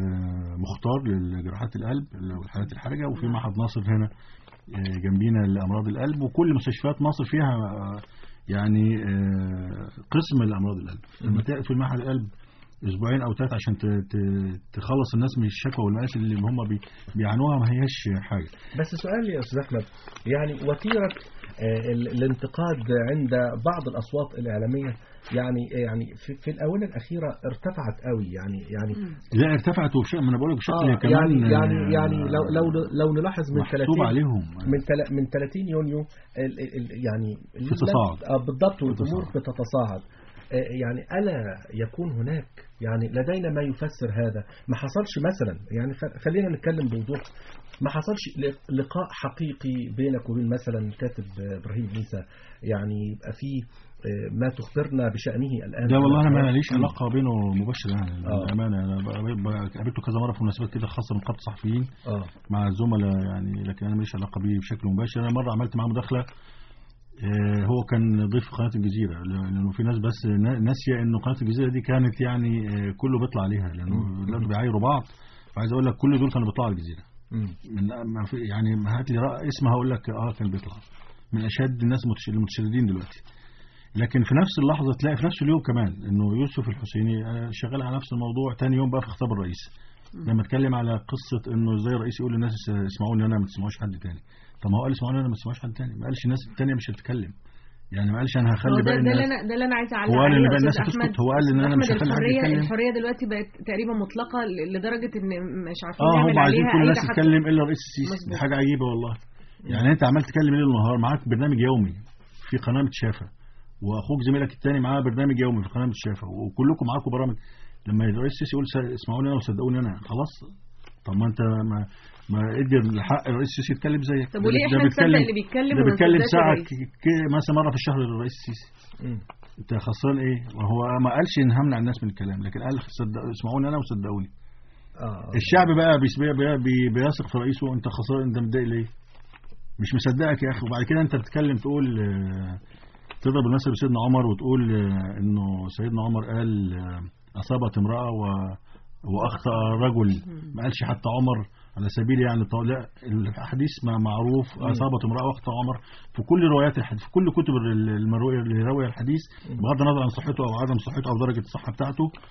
آه مختار لجراحات القلب والحالات الحرجه وفي معهد ناصر هنا آه جنبينا لامراض القلب وكل مستشفيات مصر فيها آه يعني آه قسم لامراض القلب لما تقفل معهد القلب اسبوعين او ثلاثه عشان ت- ت- تخلص الناس من الشكوى والمآسي اللي هم بي- بيعانوها ما هياش حاجه بس سؤال يا استاذ احمد يعني وتيره آه، ال- الانتقاد عند بعض الاصوات الاعلاميه يعني يعني في, في الاونه الاخيره ارتفعت قوي يعني يعني لا ارتفعت وبشيء ما انا بقول لك بشكل آه كمان يعني يعني آه، يعني لو لو لو نلاحظ من محسوب 30 عليهم من تل- من 30 يونيو ال ال يعني في تصاعد. اه بالضبط والامور تصاعد. بتتصاعد آه، يعني ألا يكون هناك يعني لدينا ما يفسر هذا ما حصلش مثلا يعني خ- خلينا نتكلم بوضوح ما حصلش ل- لقاء حقيقي بينك وبين مثلا كاتب آه، إبراهيم عيسى يعني يبقى فيه آه، ما تخبرنا بشأنه الآن ده والله انا ما على- ليش علاقه بينه مباشره يعني آه. للامانه انا ب- ب- قابلته كذا مره في مناسبات كده خاصه من قبل صحفيين اه مع الزملاء يعني لكن انا ماليش علاقه بيه بشكل مباشر انا مره عملت معاه مداخله آه، هو كان ضيف في قناه الجزيره لانه في ناس بس نا- ناسيه انه قناه الجزيره دي كانت يعني آه، كله بيطلع عليها لانه دلوقتي بيعايروا بعض فعايز اقول لك كل دول كانوا بيطلعوا على الجزيره مم. من ما في يعني ما هات لي رأ- اسم هقول لك اه كان بيطلع من اشد الناس متش- المتشددين دلوقتي لكن في نفس اللحظه تلاقي في نفس اليوم كمان انه يوسف الحسيني آه، شغال على نفس الموضوع تاني يوم بقى في خطاب الرئيس لما اتكلم على قصه انه ازاي الرئيس يقول للناس اسمعوني انا ما تسمعوش حد تاني طب ما هو قال اسمعوني انا ما تسمعوش حد تاني ما قالش الناس التانيه مش هتتكلم يعني ما قالش انا هو هخلي ده, باقي ده اللي الناس انا ده اللي انا عايزه اعلق هو قال عليه ان يا باقي الناس أستاذ هتسكت أحمد. هو قال ان انا أحمد مش هخلي حد الحريه يتكلم الحريه دلوقتي بقت تقريبا مطلقه ل- لدرجه ان مش عارفين اه نعمل هم عايزين عليها كل أي الناس تحكم. تتكلم الا الرئيس السيسي دي مظبوط. حاجه عجيبه والله يعني انت عمال تتكلم ليل ونهار معاك برنامج يومي في قناه متشافه واخوك زميلك التاني معاه برنامج يومي في قناه متشافه وكلكم معاكم برامج لما الرئيس السيسي يقول س- اسمعوني انا وصدقوني انا خلاص طب ما انت ما ما ادي الحق الرئيس السيسي يتكلم زيك طب ده وليه بي- احنا ده نصدق بيتكلم- اللي بيتكلم ده وما بيتكلم نصدقش ساعه الرئيس؟ ك- ك- مثلا مره في الشهر للرئيس السيسي مم. انت خسران ايه وهو ما قالش ان همنع الناس من الكلام لكن قال صدق اسمعوني انا وصدقوني اه الشعب بقى بيس- بي- بي- بي- بيثق في رئيسه انت خسران انت متضايق ليه مش مصدقك يا اخي وبعد كده انت بتتكلم تقول آه، تضرب المثل بسيدنا عمر وتقول آه، انه سيدنا عمر قال آه، اصابت امراه و واخطا رجل ما قالش حتى عمر على سبيل يعني الطو- لا الحديث ما معروف اصابت امراه واخطا عمر في كل روايات الحديث في كل كتب ال- المرويه اللي روي الحديث بغض النظر عن صحته او عدم صحته او درجه الصحه بتاعته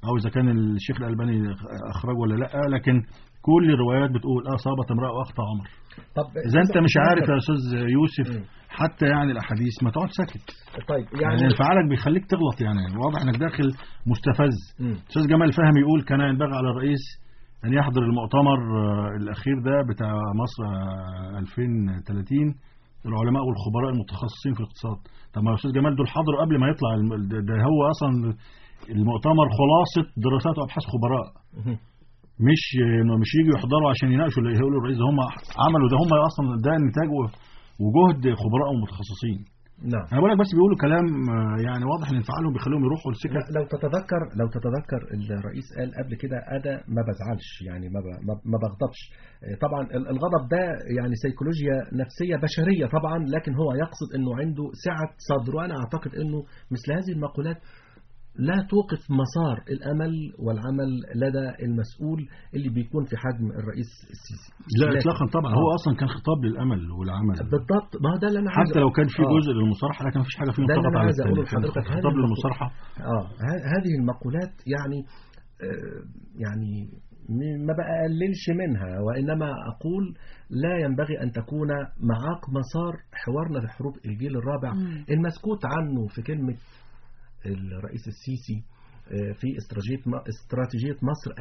او اذا كان الشيخ الالباني اخرجه ولا لا لكن كل الروايات بتقول اصابت امراه واخطا عمر طب اذا انت مش عارف يا مم. استاذ يوسف حتى يعني الاحاديث ما تقعد ساكت طيب يعني يعني انفعالك بيخليك تغلط يعني واضح انك داخل مستفز مم. استاذ جمال فهمي يقول كان ينبغي على الرئيس ان يحضر المؤتمر آه، الاخير ده بتاع مصر آه، 2030 العلماء والخبراء المتخصصين في الاقتصاد طب ما يا استاذ جمال دول حضروا قبل ما يطلع الم- ده ده هو اصلا المؤتمر خلاصه دراسات وابحاث خبراء مهم. مش انه مش يجوا يحضروا عشان يناقشوا اللي يقولوا الرئيس ده هم عملوا ده هم اصلا ده نتاج و- وجهد خبراء ومتخصصين نعم انا بقول لك بس بيقولوا كلام آه، يعني واضح ان انفعالهم بيخليهم يروحوا لسكه لا لو تتذكر لو تتذكر الرئيس قال قبل كده انا ما بزعلش يعني ما ب- ما- ما بغضبش آه، طبعا ال- الغضب ده يعني سيكولوجيا نفسيه بشريه طبعا لكن هو يقصد انه عنده سعه صدر وانا اعتقد انه مثل هذه المقولات لا توقف مسار الامل والعمل لدى المسؤول اللي بيكون في حجم الرئيس السيسي لا لكن- اطلاقا طبعا آه. هو اصلا كان خطاب للامل والعمل بالضبط ما هو ده اللي انا عايز حتى لو كان في آه. جزء للمصارحه لكن مفيش حاجه فيه ده اللي انطبقت أنا على عايز أقوله الثاني كان لحضرتك. هذه خطاب المقولة- للمصارحه اه ه- هذه المقولات يعني آه، يعني م- ما بقللش منها وإنما أقول لا ينبغي أن تكون معاق مسار حوارنا في حروب الجيل الرابع مم. المسكوت عنه في كلمة الرئيس السيسي آه، في استراتيجية م- استراتيجية مصر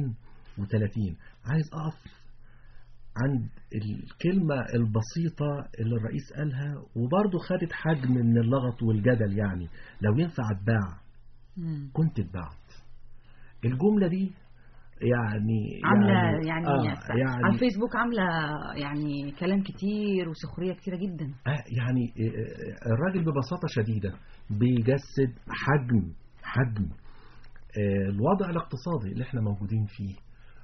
2030 عايز أقف عند الكلمة البسيطة اللي الرئيس قالها وبرضه خدت حجم من اللغط والجدل يعني لو ينفع اتباع مم. كنت اتبعت الجملة دي يعني عاملة يعني, آه على يعني الفيسبوك عاملة يعني كلام كتير وسخرية كتيرة جدا آه يعني آه، آه، الراجل ببساطة شديدة بيجسد حجم حجم آه، الوضع الاقتصادي اللي احنا موجودين فيه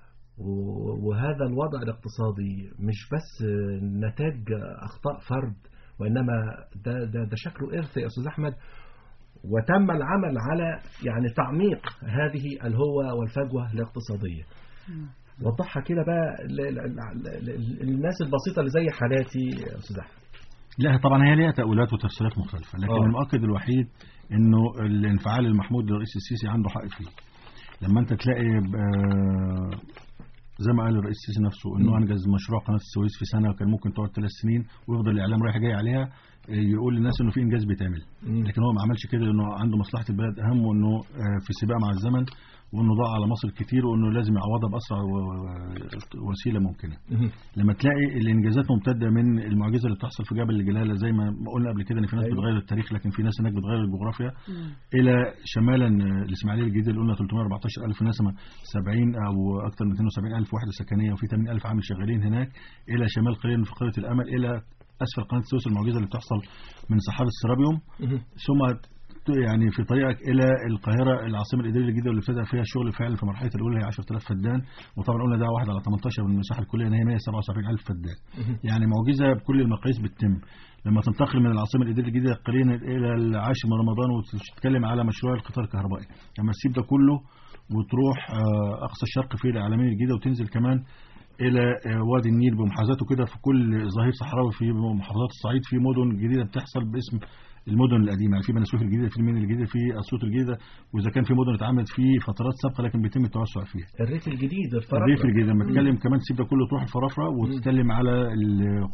و- وهذا الوضع الاقتصادي مش بس آه، نتاج أخطاء فرد وإنما ده, ده, ده شكله إرث يا أستاذ أحمد وتم العمل على يعني تعميق هذه الهوة والفجوة الاقتصادية وضحها كده بقى ل- ل- ل- للناس البسيطة اللي زي حالاتي يا أستاذ أحمد لا طبعا هي ليها تأويلات وتفسيرات مختلفة لكن آه. المؤكد الوحيد انه الانفعال المحمود للرئيس السيسي عنده حق فيه لما انت تلاقي آه، زي ما قال الرئيس السيسي نفسه انه انجز مشروع قناة السويس في سنة وكان ممكن تقعد ثلاث سنين ويفضل الاعلام رايح جاي عليها آه، يقول للناس انه في انجاز بيتعمل لكن هو ما عملش كده لانه عنده مصلحة البلد اهم وانه آه، في سباق مع الزمن وانه ضاع على مصر كتير وانه لازم يعوضها باسرع و- و- وسيله ممكنه لما تلاقي الانجازات ممتده من المعجزه اللي بتحصل في جبل الجلاله زي ما ما قلنا قبل كده ان في ناس أيوة. بتغير التاريخ لكن في ناس هناك بتغير الجغرافيا الى شمالا الاسماعيليه الجديده اللي قلنا 314 الف نسمه 70 او اكثر من 270 الف وحده سكنيه وفي 80 الف عامل شغالين هناك الى شمال قليلا في قريه الامل الى اسفل قناه السويس المعجزه اللي بتحصل من صحاري السرابيوم ثم ت- يعني في طريقك الى القاهره العاصمه الاداريه الجديده واللي ابتدى فيها الشغل فعلا في مرحله الاولى هي 10000 فدان وطبعا قلنا ده واحد على 18 من المساحه الكليه ان هي 177000 فدان يعني معجزه بكل المقاييس بتتم لما تنتقل من العاصمه الاداريه الجديده قليلا الى العاشر من رمضان وتتكلم على مشروع القطار الكهربائي لما تسيب ده كله وتروح آه، اقصى الشرق في العالميه الجديده وتنزل كمان الى آه، وادي النيل بمحاذاته كده في كل ظهير صحراوي في محافظات الصعيد في مدن جديده بتحصل باسم المدن القديمه يعني في بني سويف الجديده في المنيا الجديده في اسيوط الجديده واذا كان في مدن اتعملت في فترات سابقه لكن بيتم التوسع فيها الريف الجديد الفرق الريف الجديد لما تتكلم كمان تسيب ده كله تروح الفرافره وتتكلم على ال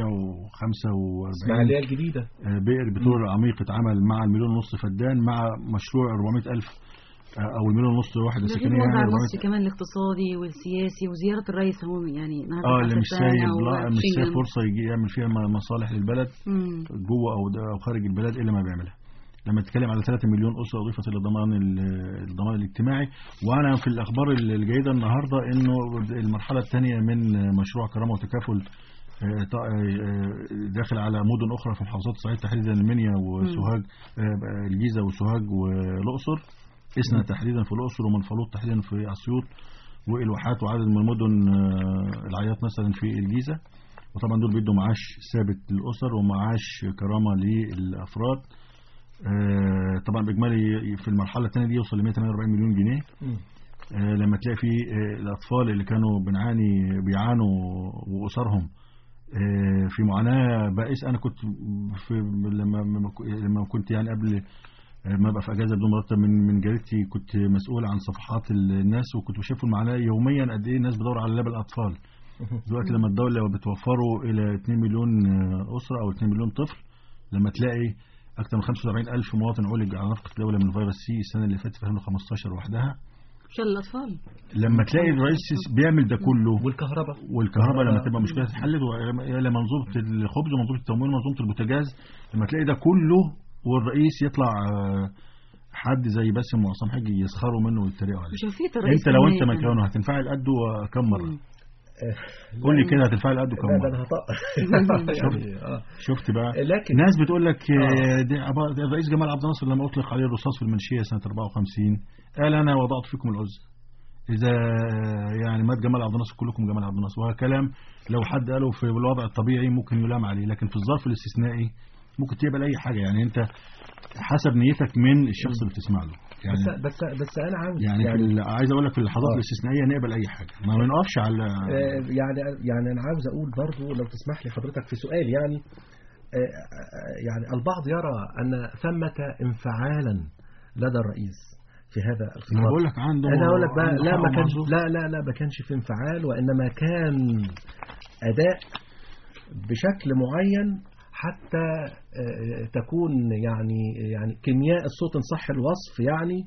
545 الإسماعيلية الجديده آه، بئر بترول عميق اتعمل مع المليون ونص فدان مع مشروع 400 ألف آه، أو المليون ونص وحدة ده غير سكنية الوضع يعني 400 المصري كمان الاقتصادي والسياسي وزيارة الرئيس هو يعني النهارده اه في اللي مش أسبانيا سايب لا مش سايب وشنغن. فرصة يجي يعمل فيها م- مصالح للبلد مم. جوه أو ده أو خارج البلد إلا ما بيعملها لما تتكلم على 3 مليون أسرة أضيفت إلى الضمان ال- الضمان الاجتماعي وأنا في الأخبار ال- الجيدة النهاردة إنه المرحلة الثانية من مشروع كرامة وتكافل آه، ط- آه، داخل على مدن أخرى في محافظات الصعيد تحديدا المنيا وسوهاج آه، الجيزة وسوهاج والأقصر إسنا تحديدا في الأقصر ومنفلوط تحديدا في أسيوط والواحات وعدد من المدن آه، العياط مثلا في الجيزة وطبعا دول بيدوا معاش ثابت للأسر ومعاش كرامة للأفراد آه، طبعا بإجمالي في المرحلة الثانية دي يوصل ل 148 مليون جنيه آه، لما تلاقي في آه، الأطفال اللي كانوا بنعاني بيعانوا وأسرهم آه، في معاناة بائسة أنا كنت في لما لما كنت يعني قبل لما ابقى في اجازه بدون مرتب من من جريدتي كنت مسؤول عن صفحات الناس وكنت بشوفهم معانا يوميا قد ايه الناس بتدور على لاب الاطفال دلوقتي لما الدوله بتوفره الى 2 مليون اسره او 2 مليون طفل لما تلاقي اكثر من 75 الف مواطن عولج على نفقه الدوله من فيروس سي السنه اللي فاتت في 2015 وحدها شل الاطفال لما تلاقي الرئيس بيعمل ده كله والكهرباء والكهرباء لما تبقى مشكله تتحل الى منظومه الخبز ومنظومه التموين ومنظومه البوتاجاز لما تلاقي ده كله والرئيس يطلع آه، حد زي باسم وعصام حجي يسخروا منه ويتريقوا عليه وشوفية الرئيس انت لو كمان انت يعني. مكانه هتنفعل قده كم مره مم. قول لي كده هتنفعل قده كم لا ده مره انا هطق يعني اه شفت بقى لكن ناس بتقول لك آه، دي عبارة- ده الرئيس جمال عبد الناصر لما اطلق عليه الرصاص في المنشيه سنه 54 قال انا وضعت فيكم العزة اذا يعني مات جمال عبد الناصر كلكم جمال عبد الناصر وهذا كلام لو حد قاله في الوضع الطبيعي ممكن يلام عليه لكن في الظرف الاستثنائي ممكن تقبل اي حاجه يعني انت حسب نيتك من الشخص اللي بتسمع له يعني بس بس بس انا عاوز يعني, في ال- عايز اقول لك في اللحظات آه. الاستثنائيه نقبل اي حاجه ما بنقفش على آه، يعني يعني انا عاوز اقول برضو لو تسمح لي حضرتك في سؤال يعني آه، آه، يعني البعض يرى ان ثمة انفعالا لدى الرئيس في هذا ما الخطاب بقول لك عنده انا اقول لك بقى عنده لا حق ما كانش ومعذور. لا لا لا ما كانش في انفعال وانما كان اداء بشكل معين حتى آه، تكون يعني يعني كيمياء الصوت ان صح الوصف يعني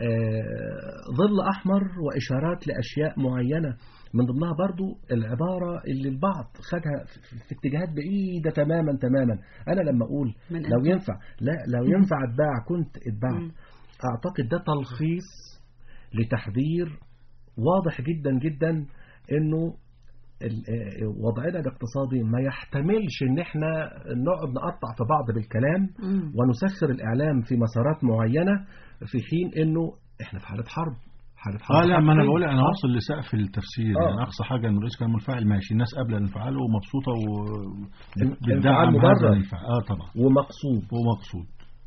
آه، ظل احمر واشارات لاشياء معينه من ضمنها برضو العبارة اللي البعض خدها في- في اتجاهات بعيدة تماما تماما أنا لما أقول من لو أمتى؟ ينفع لا لو ينفع اتباع كنت اتبعت مم. أعتقد ده تلخيص لتحذير واضح جدا جدا انه ال- آه، وضعنا الاقتصادي ما يحتملش ان احنا نقعد نقطع في بعض بالكلام مم. ونسخر الاعلام في مسارات معينه في حين انه احنا في حاله حرب حاله حرب اه لا ما انا حقيقية. بقول انا آه. واصل لسقف التفسير آه. يعني اقصى حاجه ان الرئيس كان منفعل ماشي الناس قابله الانفعال ومبسوطه انفعال وبتدعم مبرر. هذا الانفعال اه طبعا ومقصود ومقصود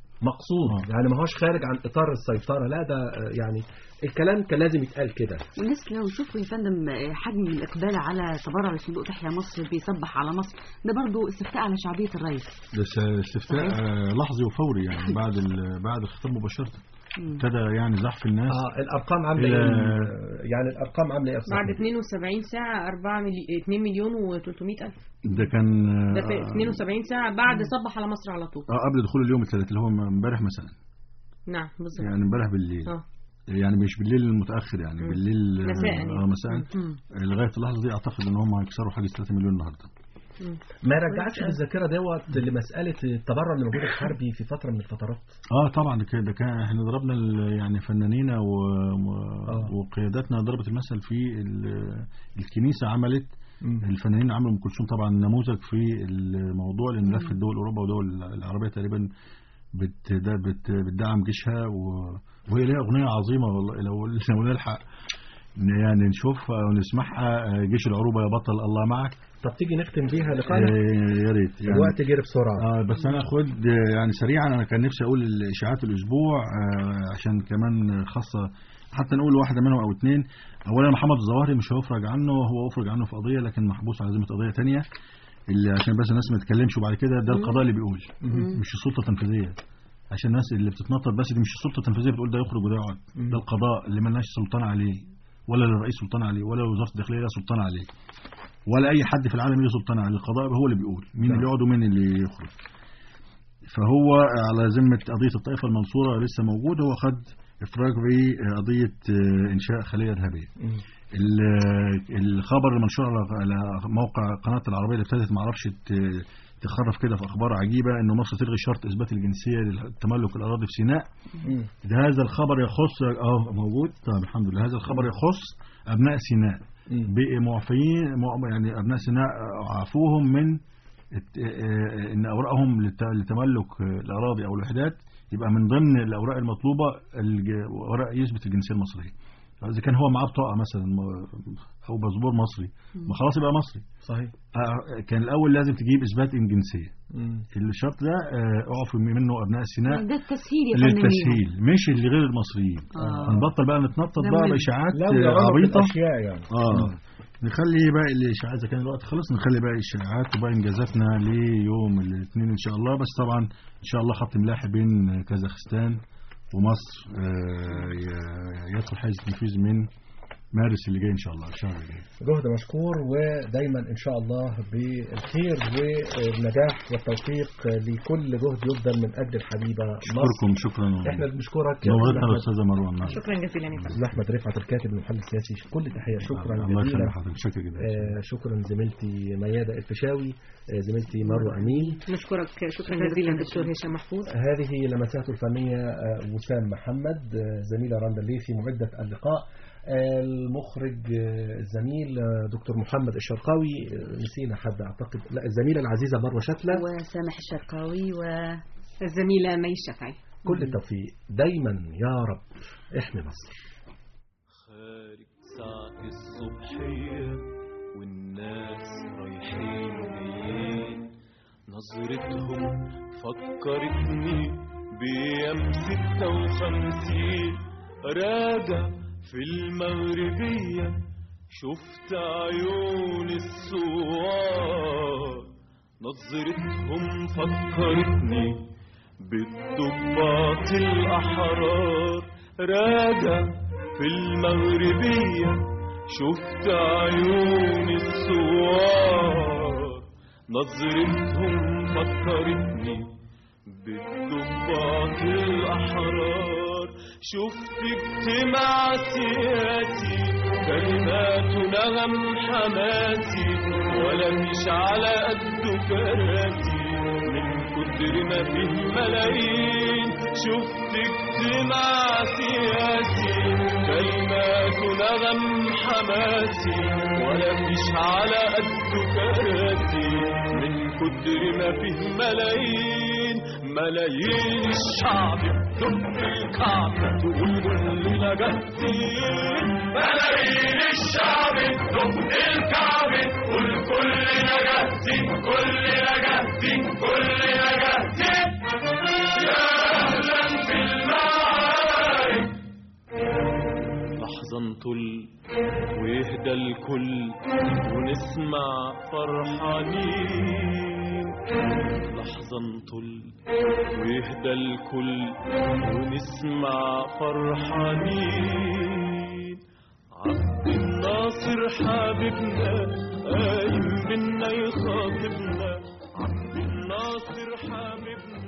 مقصود آه. يعني ما هوش خارج عن اطار السيطره لا ده آه، يعني الكلام كان لازم يتقال كده والناس لو شوفوا يا فندم آه، حجم الإقبال على تبرع لصندوق تحيا مصر بيصبح على مصر ده برضو استفتاء على شعبية الرئيس ده س- استفتاء صحيح. آه، لحظي وفوري يعني بعد ال- بعد الخطاب مباشره مم. ابتدى يعني زحف الناس اه الارقام عامله إلى- ايه يعني الارقام عامله ايه يا أستاذ بعد أحمد؟ 72 ساعة 4 ملي... 2 مليون و300 ألف ده كان آه، ده في 72 ساعة بعد صبح على مصر على طول اه قبل دخول اليوم الثلاث اللي هو امبارح مثلا نعم بالظبط يعني امبارح بالليل اه يعني مش بالليل المتاخر يعني مم. بالليل آه، مساء يعني. اه مساء مم. لغايه اللحظه دي اعتقد ان هم هيكسروا حاجز 3 مليون النهارده مم. ما رجعتش بالذاكره دوت لمساله التبرع اللي موجود الحربي في فتره من الفترات اه طبعا ده كده ده كان احنا ضربنا ال- يعني فنانينا و... و... آه. وقياداتنا ضربت المثل في ال... الكنيسه عملت الفنانين عملوا ام كلثوم طبعا نموذج في الموضوع لان لفت دول اوروبا ودول العربيه تقريبا بت... ده بت... بتدعم جيشها و... وهي ليها اغنيه عظيمه والله لو لو نلحق ن- يعني نشوفها ونسمعها آه، جيش العروبه يا بطل الله معك طب تيجي نختم بيها آه، لقاءنا يا ريت يعني الوقت جري بسرعه اه بس انا خد يعني سريعا انا كان نفسي اقول الاشاعات الاسبوع آه عشان كمان خاصه حتى نقول واحده منهم او اتنين اولا محمد الظواهري مش هيفرج عنه هو افرج عنه في قضيه لكن محبوس على ذمه قضيه تانية اللي عشان بس الناس ما تتكلمش وبعد كده ده القضاء اللي بيقول مش السلطه التنفيذيه عشان الناس اللي بتتنطط بس دي مش السلطه التنفيذيه بتقول ده يخرج وده يقعد ده القضاء اللي ملناش سلطان عليه ولا للرئيس سلطان عليه ولا وزاره الداخليه لها سلطان عليه ولا اي حد في العالم له سلطان عليه القضاء هو اللي بيقول مين اللي يقعد ومين اللي يخرج فهو على ذمة قضية الطائفة المنصورة لسه موجود هو خد إفراج في قضية آه، إنشاء خلية إرهابية ال- الخبر المنشور على على موقع قناة العربية اللي ابتدت معرفش ت- تخرف كده في أخبار عجيبة إنه مصر تلغي شرط إثبات الجنسية لتملك الأراضي في سيناء ده هذا الخبر يخص اه موجود طيب الحمد لله هذا الخبر يخص أبناء سيناء بمعفيين مع- يعني أبناء سيناء عفوهم من الت- آه، ان اوراقهم لت- لتملك آه، الاراضي او الوحدات يبقى من ضمن الاوراق المطلوبه الج- ورق يثبت الجنسيه المصريه اذا كان هو معاه بطاقه مثلا م- او باسبور مصري ما خلاص يبقى مصري صحيح آه، كان الاول لازم تجيب اثبات الجنسيه الشرط ده آه، اعفوا منه ابناء سيناء ده التسهيل يا فندم ليهم. للتسهيل مش اللي غير المصريين آه. نبطل بقى نتنطط ده بقى مهم. باشاعات لا آه، ويعرف عبيطه الاشياء يعني اه نخلي باقي الاشاعات اذا كان الوقت خلص نخلي باقي الاشاعات وباقي انجازاتنا ليوم الاثنين ان شاء الله بس طبعا ان شاء الله خط ملاحي بين كازاخستان ومصر آه، ي- يدخل حيز التنفيذ من مارس اللي جاي ان شاء الله الشهر اللي جاي جهد مشكور ودايما ان شاء الله بالخير والنجاح والتوفيق لكل جهد يبذل من اجل الحبيبه مصر اشكركم شكرا احنا بنشكرك يا نورتنا أستاذ الاستاذه مروه النهارده شكرا جزيلا يا فندم استاذ احمد رفعت الكاتب المحلل السياسي كل تحيه شكرا الله جزيلا يخلي حضرتك شكرا جدا آه، شكرا زميلتي ميادة الفيشاوي آه، زميلتي مروة أمين نشكرك شكرا جزيلا دكتور هشام محفوظ هذه لمساته الفنية آه، وسام محمد آه، زميلة رندا الليثي معدة اللقاء آه، المخرج آه، الزميل آه، دكتور محمد الشرقاوي آه، نسينا حد أعتقد لا الزميلة العزيزة مروة شتلة وسامح الشرقاوي و الزميلة مي الشافعي كل التوفيق دايما يا رب احمي مصر خارج ساعة الصبحية والناس رايحين جايين نظرتهم فكرتني بأيام ستة وخمسين راجع في المغربية شفت عيون السوار نظرتهم فكرتني بالضباط الأحرار راجع في المغربية شفت عيون السوار نظرتهم فكرتني بالضباط الأحرار شفت اجتماع سياسي كلمات نغم حماسي ولا مش على قد كراسي من كتر ما فيه ملايين شفت اجتماع سياسي كلمات نغم حماسي ولا مش على قد كراسي من كتر ما فيه ملايين ملايين الشعب تدق الكعب تقول كلنا جاهزين ملايين الشعب تدق الكعب تقول كلنا جاهزين كلنا جاهزين كلنا جاهزين يا اهلا في المعارك لحظة نطل ويهدى الكل ونسمع فرحانين لحظة نطل ويهدى الكل ونسمع فرحانين عبد الناصر حبيبنا قايم بينا يخاطبنا عبد الناصر حبيبنا